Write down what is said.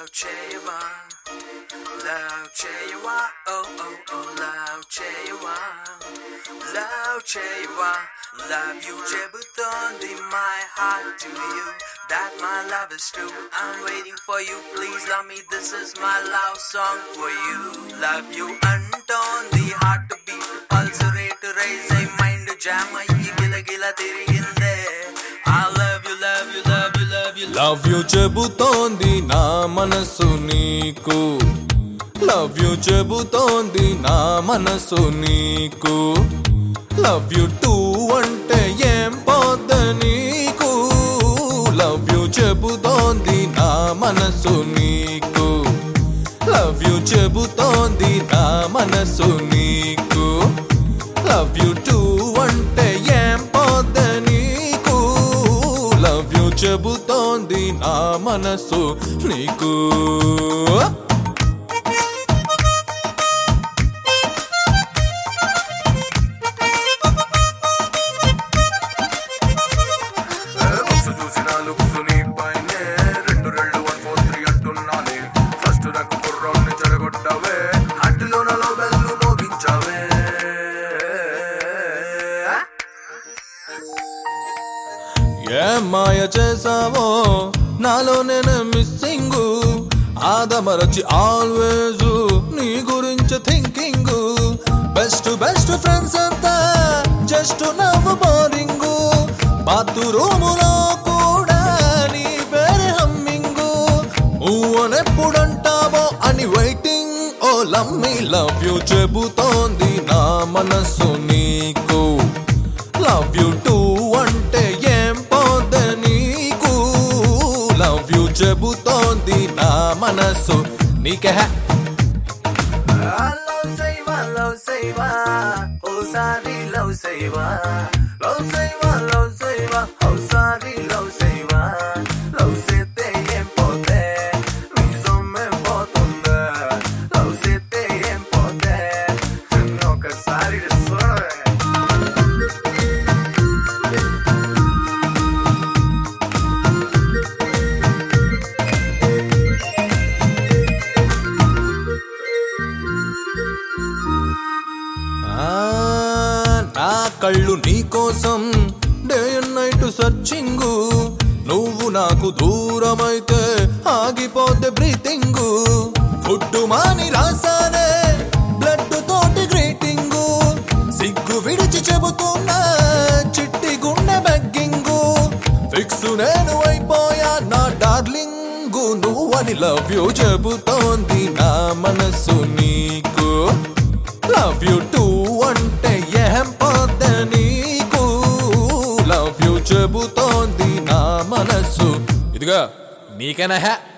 చేయవా లవ్ చేయవా ఓ ఓ ఓ లవ్ చేయవా లవ్ చేయవా లవ్ యూ చెబుతోంది my heart to you that my love is true I'm waiting for you please love me this is my love song for you love you అంటోంది heart beat pulse rate raise అయి mind jam అయ్యి గిలగిల తిరిగిందే I love you love you love you love you love you చెబుతోంది నా మనసు నీకు love you చెబుతోంది నా మనసు నీకు లవ్ యూ టూ అంటే ఏం పోద్ద నీకు లవ్ యూ చెబుతోంది నా మనసు నీకు లవ్ యూ చెబుతోంది నా మనసు నీకు లవ్ యూ టూ అంటే ఏం పోద్ద నీకు లవ్ యూ చెబుతోంది నా మనసు నీకు బుక్స్ చూసిన లుక్స్ నీ పైనే రెండు రెండు వన్ ఫోర్ త్రీ అంటున్నానే ఫస్ట్ ర్యాంక్ కుర్రాన్ని చెడగొట్టావే అట్టులో నలో బెల్లు మోగించావే ఏ మాయ చేసావో నాలో నేను మిస్సింగ్ ఆదమరచి ఆల్వేజ్ నీ గురించి థింకింగ్ బెస్ట్ బెస్ట్ ఫ్రెండ్స్ అంతా జస్ట్ నవ్వు బోరింగ్ బాత్రూములో కూడా నీ పేరు హమ్మింగ్ ఎప్పుడంటావో అని వెయిటింగ్ ఓ లమ్మీ లవ్ యూ చెబుతోంది నా మనసు నీకు లవ్ యూ టూ అంటే ఏం పోద నీకు లవ్ యూ చెబుతోంది నా మనసు నీకే Love Saver, Love Saver, oh sorry, Love Saver. Love Saver, Love Saver, oh sorry, Love Saver. Love sete em poder, mi somme potunde. Love sete em poder, no casari de sore. ఆ, నా కళ్ళు నీ కోసం day and night searching నువ్వు నాకు దూరమైతే ఆగిపోతే breathing food మాని రాసానే blood తోటి గ్రీటింగ్ సిగ్గు విడిచి చెబుతున్నా చిట్టి గుండె బెగ్గింగ్ ఫిక్స్ నేను అయిపోయా నా డార్లింగ్ నువ్వని లవ్ యూ చెబుతోంది నా మనసు నీకు లవ్ యూ టూ అంటే ఏం పోద్ద నీకు లవ్ యూ చెబుతోంది నా మనసు ఇదిగా నీకేనా హే